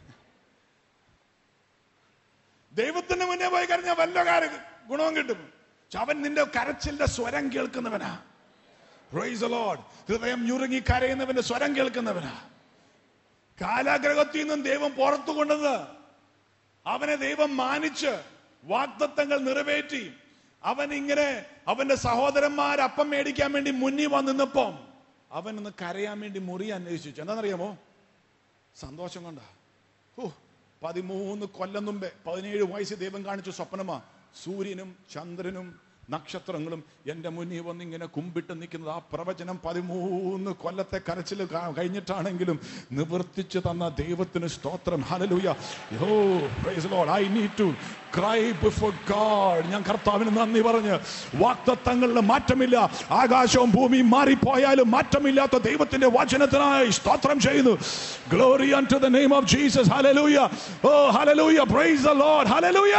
ദൈവത്തിന്റെ മുന്നേ പോയി കരഞ്ഞാൽ വല്ല കാര്യ ഗുണവും കിട്ടും പക്ഷെ അവൻ നിന്റെ കരച്ചിലിന്റെ സ്വരം കേൾക്കുന്നവനാ Praise the Lord. ഹൃദയം ഞുറുങ്ങി കരയുന്നവന്റെ സ്വരം കേൾക്കുന്നവനാ കാലാഗ്രഹത്തിൽ നിന്നും ദൈവം പുറത്തു കൊണ്ടത് അവനെ ദൈവം മാനിച്ച് വാഗ്ദത്തങ്ങൾ നിറവേറ്റി അവൻ ഇങ്ങനെ അവന്റെ സഹോദരന്മാർ അപ്പം മേടിക്കാൻ വേണ്ടി മുന്നിൽ വന്നിന്നപ്പം അവൻ ഒന്ന് കരയാൻ വേണ്ടി മുറി അന്വേഷിച്ചു എന്താണെന്നറിയാമോ സന്തോഷം കൊണ്ടാ ഓ പതിമൂന്ന് കൊല്ലം മുമ്പേ പതിനേഴ് വയസ്സ് ദൈവം കാണിച്ച സ്വപ്നമാ സൂര്യനും ചന്ദ്രനും നക്ഷത്രങ്ങളും എന്റെ മുന്നിൽ വന്ന് ഇങ്ങനെ കുമ്പിട്ട് നിൽക്കുന്നത് ആ പ്രവചനം പതിമൂന്ന് കൊല്ലത്തെ കരച്ചിൽ ക- കഴിഞ്ഞിട്ടാണെങ്കിലും നിവർത്തിച്ചു തന്ന ദൈവത്തിന് സ്തോത്രം hallelujah oh praise Lord I need to cry before God ഞാൻ കർത്താവിന് നന്ദി പറഞ്ഞ് വാക്തത്വങ്ങളിൽ മാറ്റമില്ല ആകാശവും ഭൂമിയും മാറിപ്പോയാലും മാറ്റമില്ലാത്ത ദൈവത്തിന്റെ വചനത്തിനായി സ്തോത്രം ചെയ്യുന്നു glory to the name of Jesus hallelujah oh hallelujah praise the Lord hallelujah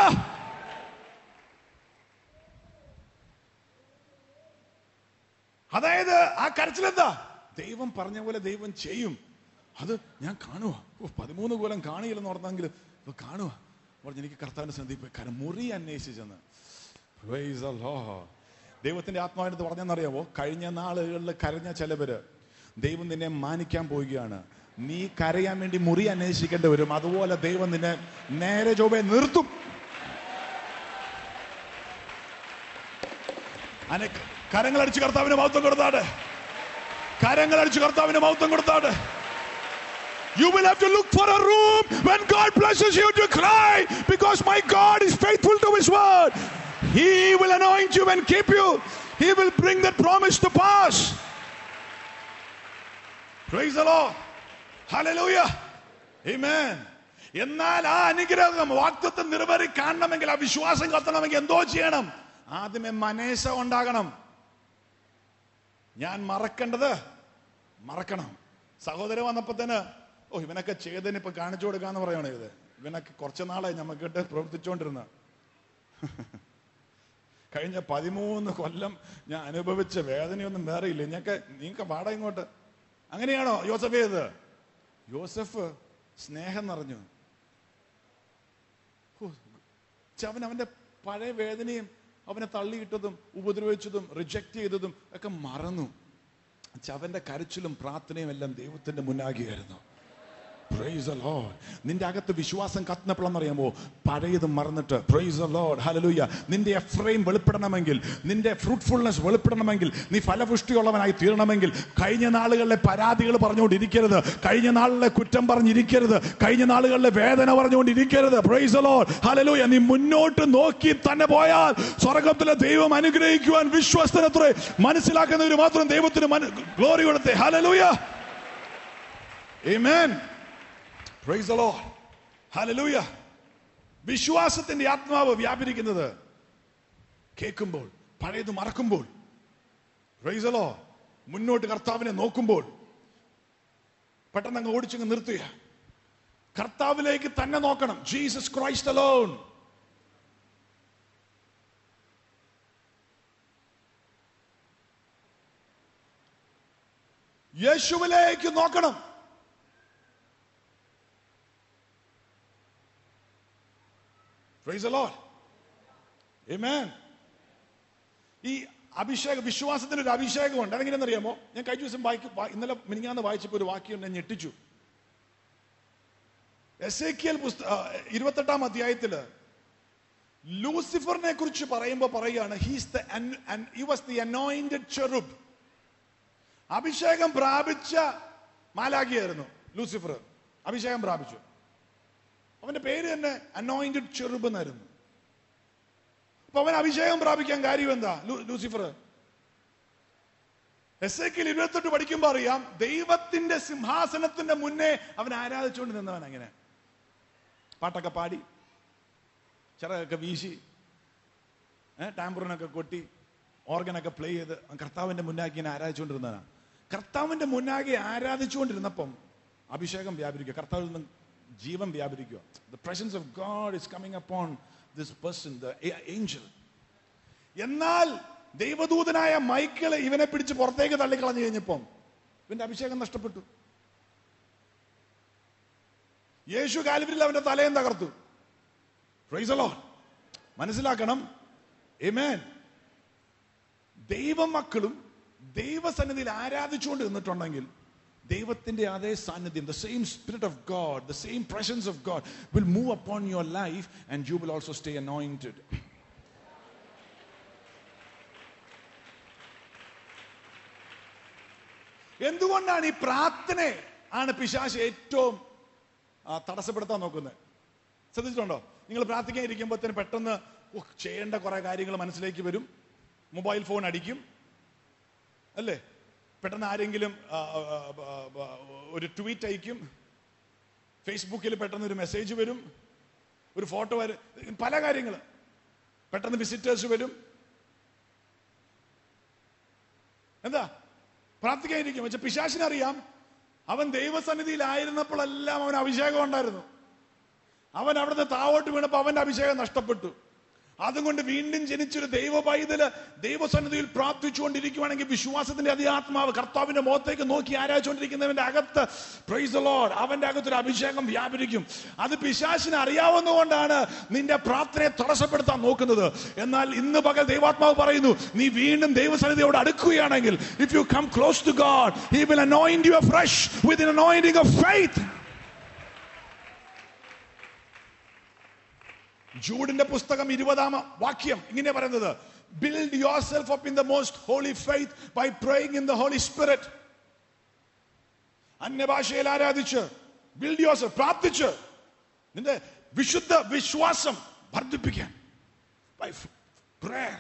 അതായത് ആ കരച്ചിലെന്താ ദൈവം പറഞ്ഞ പോലെ ദൈവം ചെയ്യും അത് ഞാൻ കാണുക ഓ പതിമൂന്ന് കൊല്ലം കാണിയില്ലെന്ന് ഓർന്നെങ്കിൽ ഇപ്പൊ കാണുക പറഞ്ഞു എനിക്ക് കർത്താവിന്റെ സന്ധി പോയി കാരണം മുറി അന്വേഷിച്ചെന്ന് Praise the Lord. ദൈവത്തിന്റെ ആത്മാവിനത് പറഞ്ഞെന്നറിയാവോ കഴിഞ്ഞ നാളുകളിൽ കരഞ്ഞ ചിലവര് ദൈവം നിന്നെ മാനിക്കാൻ പോവുകയാണ് നീ കരയാൻ വേണ്ടി മുറി അന്വേഷിക്കേണ്ടി വരും അതുപോലെ ദൈവം നിന്നെ നേരെ ചൊവ്വെ നിർത്തും അനെ കരങ്ങളടിച്ച് കർത്താവിന് മഹത്വം കൊടുത്താട് കരങ്ങളടിച്ച് കർത്താവിന് മഹത്വം കൊടുത്താട് You will have to look for a room when God blesses you to cry because my God is faithful to his word. He will anoint you and keep you. He will bring that promise to pass. Praise the Lord. Hallelujah. Amen. എന്നാൽ ആ അനുഗ്രഹം വാക്തത്വം നിറവേറി കാണണമെങ്കിൽ ആ വിശ്വാസം കത്തണമെങ്കിൽ എന്തോ ചെയ്യണം ആദ്യമേ മനേശ ഉണ്ടാകണം ഞാൻ മറക്കേണ്ടത് മറക്കണം സഹോദരൻ വന്നപ്പോ തന്നെ ഓ ഇവനൊക്കെ ചെയ്തതിന് ഇപ്പൊ കാണിച്ചു കൊടുക്കാന്ന് പറയണേ ഇത് ഇവനൊക്കെ കുറച്ച് നാളായി നമുക്കിട്ട് പ്രവർത്തിച്ചുകൊണ്ടിരുന്ന കഴിഞ്ഞ പതിമൂന്ന് കൊല്ലം ഞാൻ അനുഭവിച്ച വേദനയൊന്നും വേറെ ഇല്ല ഞങ്ങൾക്ക് നിങ്ങൾക്ക് പാടാ ഇങ്ങോട്ട് അങ്ങനെയാണോ യോസഫ് ചെയ്തത് യോസഫ് സ്നേഹം നിറഞ്ഞു ഹോ, ഛെ, അവൻ അവന്റെ പഴയ വേദനയും അവനെ തള്ളിയിട്ടതും ഉപദ്രവിച്ചതും റിജക്ട് ചെയ്തതും ഒക്കെ മറന്നു ഛെ, അവന്റെ കരച്ചിലും പ്രാർത്ഥനയും എല്ലാം ദൈവത്തിന്റെ മുന്നാകിയായിരുന്നു Praise the Lord. നിന്റെ അകത്ത് വിശ്വാസം കത്തുന്നപ്പോഴെന്നറിയാമോ പഴയത് മറന്നിട്ട് പ്രൈസ് the Lord. Hallelujah. നിന്റെ എഫ്രൈം വെളിപ്പെടണമെങ്കിൽ നിന്റെ ഫ്രൂട്ട്ഫുൾനെസ് വെളിപ്പെടണമെങ്കിൽ നീ ഫലപുഷ്ടിയുള്ളവനായി തീരണമെങ്കിൽ കഴിഞ്ഞ നാളുകളിലെ പരാതികൾ പറഞ്ഞുകൊണ്ടിരിക്കരുത് കഴിഞ്ഞ നാളിലെ കുറ്റം പറഞ്ഞിരിക്കരുത് കഴിഞ്ഞ നാളുകളിലെ വേദന പറഞ്ഞുകൊണ്ടിരിക്കരുത് പ്രൈസ് the Lord. Hallelujah. നീ മുന്നോട്ട് നോക്കി തന്നെ പോയാൽ സ്വർഗത്തിലെ ദൈവം അനുഗ്രഹിക്കുവാൻ വിശ്വസ്തനത്രേ മനസ്സിലാക്കുന്നവർ മാത്രം ദൈവത്തിന് ഗ്ലോറി കൊടുത്തേ ഹലലൂയ Amen. Praise the Lord. Hallelujah. വിശ്വാസത്തിന്റെ ആത്മാവ് വ്യാപരിക്കുന്നത് കേൾക്കുമ്പോൾ പഴയത് മറക്കുമ്പോൾ Praise the Lord. മുന്നോട്ട് കർത്താവിനെ നോക്കുമ്പോൾ പെട്ടെന്ന് അങ്ങ് ഓടിച്ചങ്ങ് നിർത്തുക കർത്താവിലേക്ക് തന്നെ നോക്കണം ജീസസ് ക്രൈസ്റ്റ് അലോൺ യേശുവിലേക്ക് നോക്കണം Praise the Lord. Amen. ഈ അഭിഷേക വിശ്വാസത്തിന് ഒരു അഭിഷേകമുണ്ട് അതെങ്ങനെയാണെന്ന് അറിയാമോ ഞാൻ കഴിഞ്ഞ ദിവസം വായിക്കും വാ- ഇന്നലെ മിനിങ്ങാന്ന് വായിച്ചപ്പോൾ ഒരു വാക്യം എന്നെ ഞെട്ടിച്ചു എസ് എ കെൽ പുസ്ത ആ, ഇരുപത്തെട്ടാം അധ്യായത്തില് ലൂസിഫറിനെ കുറിച്ച് പറയുമ്പോൾ പറയാണ് he's the he was the anointed cherub അഭിഷേകം പ്രാപിച്ച മാലാഖിയായിരുന്നു ലൂസിഫർ അഭിഷേകം പ്രാപിച്ചു അവന്റെ പേര് തന്നെ അനോയിന്റഡ് ചെറുബ് എന്നായിരുന്നു അപ്പൊ അവൻ അഭിഷേകം പ്രാപിക്കാൻ കാര്യം എന്താ ലൂ- ലൂസിഫർ എസ് എക്കിൽ ഇരുപത്തെട്ട് പഠിക്കുമ്പോ അറിയാം ദൈവത്തിന്റെ സിംഹാസനത്തിന്റെ മുന്നേ അവൻ ആരാധിച്ചുകൊണ്ട് നിന്നവൻ അങ്ങനെ പാട്ടൊക്കെ പാടി ചിറകൊക്കെ വീശി ടാമ്പറിനൊക്കെ കൊട്ടി ഓർഗനൊക്കെ പ്ലേ ചെയ്ത് അവൻ കർത്താവിന്റെ മുന്നാക്കി ഇങ്ങനെ ആരാധിച്ചുകൊണ്ടിരുന്നതാണ് കർത്താവിന്റെ മുന്നാകെ ആരാധിച്ചുകൊണ്ടിരുന്നപ്പം അഭിഷേകം വ്യാപരിക്കുക കർത്താവിൽ നിന്ന് ജീവൻ വ്യാപരിക്കുക the presence of God is coming upon this person the angel എന്നാൽ ദൈവദൂതനായ മൈക്കിള് ഇവനെ പിടിച്ച് പുറത്തേക്ക് തള്ളിക്കളഞ്ഞു കഴിഞ്ഞപ്പം ഇവന്റെ അഭിഷേകം നഷ്ടപ്പെട്ടു യേശു കാൽവരിൽ അവന്റെ തലയും തകർത്തു Praise the Lord. മനസ്സിലാക്കണം Amen. ദൈവമക്കളും ദൈവസന്നിധിയിൽ ആരാധിച്ചുകൊണ്ട് നിന്നിട്ടുണ്ടെങ്കിൽ ദൈവത്തിന്റെ അതേ സാന്നിധ്യം the same spirit of God the same presence of God will move upon your life and you will also stay anointed എന്തുകൊണ്ടാണ് ഈ പ്രാർത്ഥനയെ ആണ് പിശാശ് ഏറ്റവും ആ, തടസ്സപ്പെടുത്താൻ നോക്കുന്നത് ശ്രദ്ധിച്ചിട്ടുണ്ടോ നിങ്ങൾ പ്രാർത്ഥിക്കാൻ ഇരിക്കുമ്പോഴത്തേന് പെട്ടെന്ന് ഉഹ്, ചെയ്യേണ്ട കുറെ കാര്യങ്ങൾ മനസ്സിലേക്ക് വരും മൊബൈൽ ഫോൺ അടിക്കും അല്ലേ പെട്ടെന്ന് ആരെങ്കിലും ആ, ആ, ആ, ആ, ഒരു ട്വീറ്റ് അയക്കും ഫേസ്ബുക്കിൽ പെട്ടെന്ന് ഒരു മെസ്സേജ് വരും ഒരു ഫോട്ടോ വരും പല കാര്യങ്ങൾ പെട്ടെന്ന് വിസിറ്റേഴ്സ് വരും എന്താ പ്രാർത്ഥിക്കാതിരിക്കും പക്ഷെ പിശാശിനറിയാം അവൻ ദൈവസന്നിധിയിലായിരുന്നപ്പോഴെല്ലാം അവൻ അഭിഷേകം ഉണ്ടായിരുന്നു അവൻ അവിടുന്ന് താവോട്ട് വീണപ്പോൾ അവന്റെ അഭിഷേകം നഷ്ടപ്പെട്ടു അതുകൊണ്ട് വീണ്ടും ജനിച്ചൊരു ദൈവ പൈതല് ദൈവസന്നിധിയിൽ പ്രാർത്ഥിച്ചുകൊണ്ടിരിക്കുവാണെങ്കിൽ വിശ്വാസത്തിന്റെ അതേ ആത്മാവ് കർത്താവിന്റെ മുഖത്തേക്ക് നോക്കി ആരാധിച്ചുകൊണ്ടിരിക്കുന്നവന്റെ അകത്ത് പ്രൈസ് ലോഡ് അവന്റെ അകത്തൊരു അഭിഷേകം വ്യാപരിക്കും അത് പിശാശിന് അറിയാവുന്നതുകൊണ്ടാണ് നിന്റെ പ്രാർത്ഥനയെ തടസ്സപ്പെടുത്താൻ നോക്കുന്നത് എന്നാൽ ഇന്ന് പകൽ ദൈവാത്മാവ് പറയുന്നു നീ വീണ്ടും ദൈവസന്നിധിയോട് അടുക്കുകയാണെങ്കിൽ if you come close to God he will anoint you afresh with an anointing of faith ജൂഡിന്റെ പുസ്തകം ഇരുപതാം വാക്യം ഇങ്ങനെ പറയുന്നത് build yourself up in the most holy faith by praying in the Holy Spirit അന്യഭാഷയിൽ ആരാധിച്ച് build your self പ്രാർത്ഥിച്ച് നിന്റെ വിശുദ്ധ വിശ്വാസം വർദ്ധിപ്പിക്കാൻ ബൈ പ്രേയർ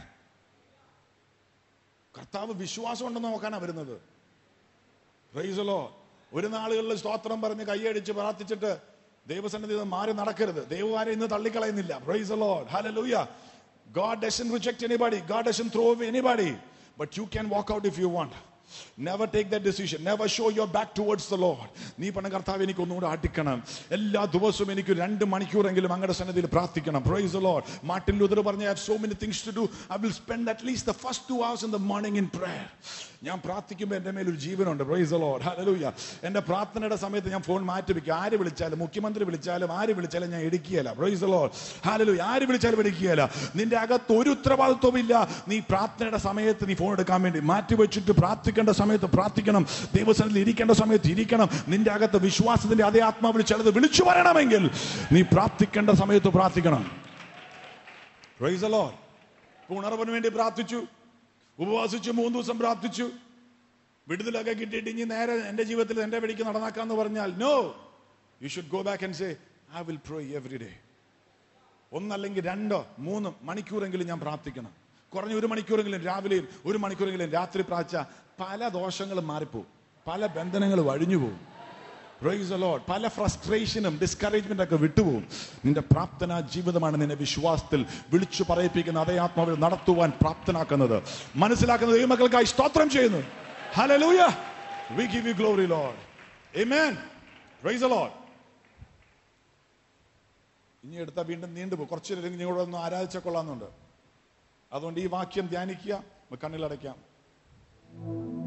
കർത്താവ് വിശ്വാസം ഉണ്ടെന്ന് നോക്കാനാണ് വരുന്നത് പ്രൈസലോ ഒരു നാളുകളിൽ സ്തോത്രം പറഞ്ഞ് കൈയടിച്ച് പ്രാർത്ഥിച്ചിട്ട് ദൈവസന്നിധി നിന്ന് മാറി നടക്കരുത് ദൈവമാരെ ഇന്ന് തള്ളിക്കളയുന്നില്ല praise Lord hallelujah God doesn't reject anybody. God doesn't throw away anybody. But you can walk out if you want. Never take that decision. Never show your back towards the Lord. നീ പറഞ്ഞ കർത്താവ് എനിക്ക് ഒന്നുകൂടെ അടിക്കണം എല്ലാ ദിവസവും എനിക്ക് രണ്ട് മണിക്കൂറെങ്കിലും അങ്ങയുടെ സന്നിധിയിൽ പ്രാർത്ഥിക്കണം praise the Lord. Martin Luther പറഞ്ഞ I have so many things to do. I will spend at least the first two hours in the morning in prayer. ഞാൻ പ്രാർത്ഥിക്കുമ്പോൾ എൻ്റെ മേൽ ഒരു ജീവനുണ്ട് പ്രൈസ് ലോഡ് ഹല്ലേലൂയ എൻ്റെ പ്രാർത്ഥനയുടെ സമയത്ത് ഞാൻ ഫോൺ മാറ്റി വെക്കും ആര് വിളിച്ചാലും മുഖ്യമന്ത്രി വിളിച്ചാലും ആര് വിളിച്ചാലും ഞാൻ എടുക്കുകയില്ല പ്രൈസ് ലോഡ് ഹല്ലേലൂയ ആര് വിളിച്ചാലും എടുക്കുകയില്ല നിന്റെ അകത്ത് ഒരു ഉത്തരവാദിത്വവും ഇല്ല നീ പ്രാർത്ഥനയുടെ സമയത്ത് നീ ഫോൺ എടുക്കാൻ വേണ്ടി മാറ്റി വെച്ചിട്ട് പ്രാർത്ഥിക്കേണ്ട സമയത്ത് പ്രാർത്ഥിക്കണം ദൈവസനത്തിൽ ഇരിക്കേണ്ട സമയത്ത് ഇരിക്കണം നിന്റെ അകത്ത് വിശ്വാസത്തിന്റെ അതേ ആത്മാവിൽ ചിലത് വിളിച്ചു വരണമെങ്കിൽ നീ പ്രാർത്ഥിക്കേണ്ട സമയത്ത് പ്രാർത്ഥിക്കണം പ്രൈസ് ലോഡ് ഉണർവിന് വേണ്ടി പ്രാർത്ഥിച്ചു ഉപവാസിച്ചു മൂന്ന് ദിവസം പ്രാർത്ഥിച്ചു വിടുതലൊക്കെ കിട്ടിയിട്ട് ഇനി നേരെ എന്റെ ജീവിതത്തിൽ എന്റെ വഴിക്ക് നടന്നാക്കാന്ന് പറഞ്ഞാൽ no you should go back and say I will pray every day ഒന്നല്ലെങ്കിൽ രണ്ടോ മൂന്ന് മണിക്കൂറെങ്കിലും ഞാൻ പ്രാർത്ഥിക്കണം കുറഞ്ഞ ഒരു മണിക്കൂറെങ്കിലും രാവിലെയും ഒരു മണിക്കൂറെങ്കിലും രാത്രി പ്രാർത്ഥിച്ച പല ദോഷങ്ങളും മാറിപ്പോവും പല ബന്ധനങ്ങളും അഴിഞ്ഞു പോകും പ്രൈസ് ലോഡ് പല ഫ്രസ്ട്രേഷനും ഡിസ്കറേജ്മെന്റ് ഒക്കെ വിട്ടുപോകും നിന്റെ പ്രാപ്തന ജീവിതമാണ് നിന്നെ വിശ്വാസത്തിൽ വിളിച്ചു പറയിപ്പിക്കുന്ന അതേ ആത്മാവിൽ നടത്തുവാൻ പ്രാപ്തനാക്കുന്നത് മനസ്സിലാക്കുന്ന ദൈവമക്കൾക്കായി സ്തോത്രം ചെയ്യുന്നു hallelujah we give you glory Lord amen praise Lord ഇനി എടുത്താൽ വീണ്ടും നീണ്ടുപോകും കുറച്ച് നേരം നിങ്ങളോട് ഒന്ന് ആരാധിച്ച കൊള്ളാമെന്നുണ്ട് അതുകൊണ്ട് ഈ വാക്യം ധ്യാനിക്കുക കണ്ണിലടയ്ക്കാം